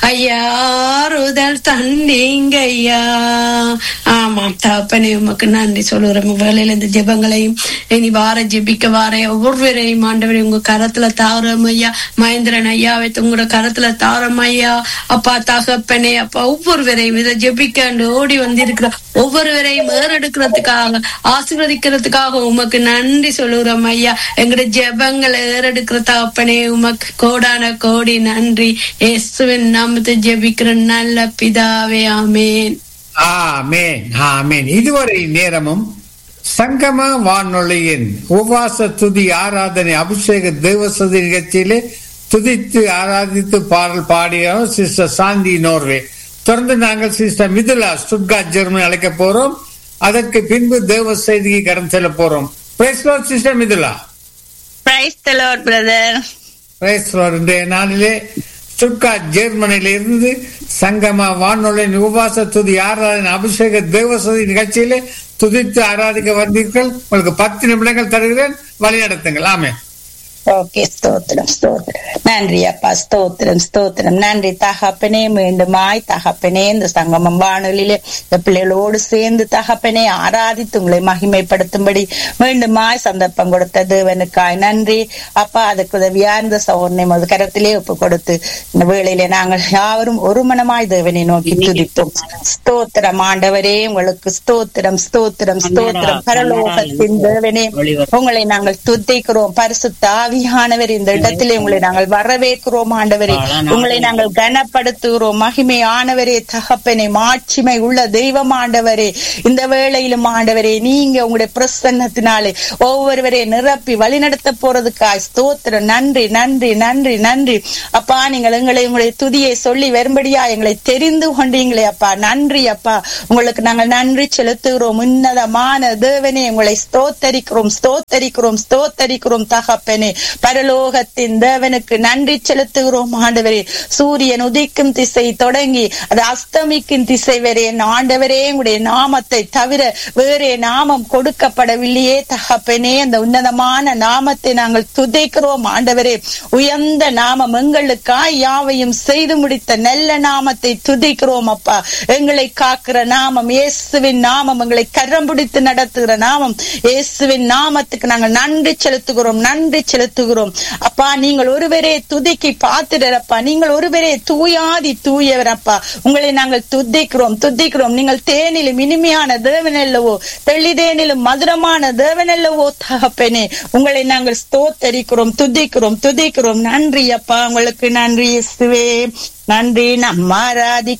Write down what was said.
ஐயா ஆறுதல் தந்தீங்க ஐயா ஆமாம் தகப்பனே உமக்கு நன்றி சொல்லுறோம் வேலையில இந்த ஜெபங்களையும் இனி வார ஜெபிக்க வார ஒவ்வொருவரையும் ஆண்டவரை உங்க கரத்துல தாரம் ஐயா மகேந்திரன் ஐயாவை உங்களோட கரத்துல தாரம் ஐயா அப்பா தகப்பனே அப்பா ஒவ்வொருவரையும் இதை ஜெபிக்க ஓடி வந்திருக்கிற ஒவ்வொருவரையும் ஏறெடுக்கிறதுக்காக ஆசீர்வதிக்கிறதுக்காக உமக்கு நன்றி சொல்லுறோம் ஐயா எங்களுடைய ஜெபங்களை ஏறெடுக்கிற தகப்பனே உமக்கு கோடான கோடி நன்றி இயேசுவின் நாமத்தை ஜெபிக்கிற நல்ல பிதாவே ஆமேன் ஆமேன் ஆமேன் இதுவரை நேரமும் சங்கம வானொலியின் உபவாச துதி ஆராதனை அபிஷேக தேவசதி நிகழ்ச்சியிலே துதித்து ஆராதித்து பாடல் பாடியோம் சிஸ்டர் சாந்தி நோர்வே தொடர்ந்து நாங்கள் சிஸ்டர் மிதுலா ஸ்டுட்கார்ட் ஜெர்மனி அழைக்க போறோம் அதற்கு பின்பு தேவ செய்திக்கு கடன் செல்ல போறோம் sister Mithula praise the lord brother praise இன்றைய நாளிலே ஸ்டுட்கார்ட் ஜெர்மனியில இருந்து சங்கம வானொலியின் உபவாச துதி ஆராதனை அபிஷேக தேவசதி நிகழ்ச்சியிலே துதித்து ஆராதிக்க வந்தீர்கள் உங்களுக்கு பத்து நிமிடங்கள் தருகிறேன் வழி நடத்துங்கள் ஆமே ஓகே ஸ்தோத்திரம் ஸ்தோத்திரம் நன்றி அப்பா ஸ்தோத்திரம் ஸ்தோத்திரம் நன்றி தகப்பனே மீண்டுமாய் தகப்பனே இந்த சங்கமம் வானொலியிலே இந்த பிள்ளைகளோடு சேர்ந்து தகப்பனே ஆராதித்து உங்களை மகிமைப்படுத்தும்படி மீண்டுமாய் சந்தர்ப்பம் கொடுத்த தேவனுக்காய் நன்றி அப்பா அதுக்கு உதவியா இந்த சௌர்ணை மது கரத்திலே ஒப்பு கொடுத்து இந்த வேளையிலே நாங்கள் யாவரும் ஒரு மனமாய் தேவனை நோக்கி துதிப்போம் ஸ்தோத்திரம் ஆண்டவரே உங்களுக்கு ஸ்தோத்திரம் ஸ்தோத்திரம் ஸ்தோத்திரம் பரலோகத்தின் தேவனே உங்களை நாங்கள் துதிக்கிறோம் பரிசுத்த ஆவியானவர் இந்த இடத்திலே உங்களை நாங்கள் வரவேற்கிறோம் ஆண்டவரே உங்களை நாங்கள் கனப்படுத்துகிறோம் மகிமை ஆனவரே தகப்பனே மாட்சிமை உள்ள தெய்வம் ஆண்டவரே இந்த வேளையிலும் ஆண்டவரே நீங்க உங்களுடைய பிரசன்னத்தினாலே ஒவ்வொருவரே நிரப்பி வழிநடத்த போறதுக்காய் ஸ்தோத்திரம் நன்றி நன்றி நன்றி நன்றி அப்பா நீங்கள் எங்களை உங்களுடைய துதியை சொல்லி வரும்படியா எங்களை தெரிந்து கொண்டீங்களே அப்பா நன்றி அப்பா உங்களுக்கு நாங்கள் நன்றி செலுத்துகிறோம் உன்னதமான தேவனே உங்களை ஸ்தோத்தரிக்கிறோம் ஸ்தோத்தரிக்கிறோம் ஸ்தோத்தரிக்கிறோம் தகப்பனே பரலோகத்தின் தேவனுக்கு நன்றி செலுத்துகிறோம் ஆண்டவரே சூரியன் உதிக்கும் திசை தொடங்கி அது அஸ்தமிக்கும் திசை வரை என் ஆண்டவரே உங்களுடைய நாமத்தை தவிர வேறே நாமம் கொடுக்கப்படவில்லையே தகப்பனே அந்த உன்னதமான நாமத்தை நாங்கள் துதைக்கிறோம் ஆண்டவரே உயர்ந்த நாமம் எங்களுக்காய் யாவையும் செய்து முடித்த நல்ல நாமத்தை துதிக்கிறோம் அப்பா எங்களை காக்கிற நாமம் இயேசுவின் நாமம் எங்களை கரம் பிடித்து நடத்துகிற நாமம் இயேசுவின் நாமத்துக்கு நாங்கள் நன்றி செலுத்துகிறோம் நன்றி செலுத்துகிறோம் அப்பா நீங்கள் ஒருவரே துதிக்கி பார்த்துடறப்பா நீங்கள் ஒருவரே தூயாதி தூயவரப்பா உங்களை நாங்கள் துதிக்கிறோம் துதிக்கிறோம் நீங்கள் தேனிலும் இனிமையான தேவன் அல்லவோ தெளிதேனிலும் மதுரமான தேவன் அல்லவோ தகப்பனே உங்களை நாங்கள் ஸ்தோத்தரிக்கிறோம் துதிக்கிறோம் துதிக்கிறோம் நன்றி அப்பா உங்களுக்கு நன்றி இயேசுவே நன்றி நம்ம ஆராதி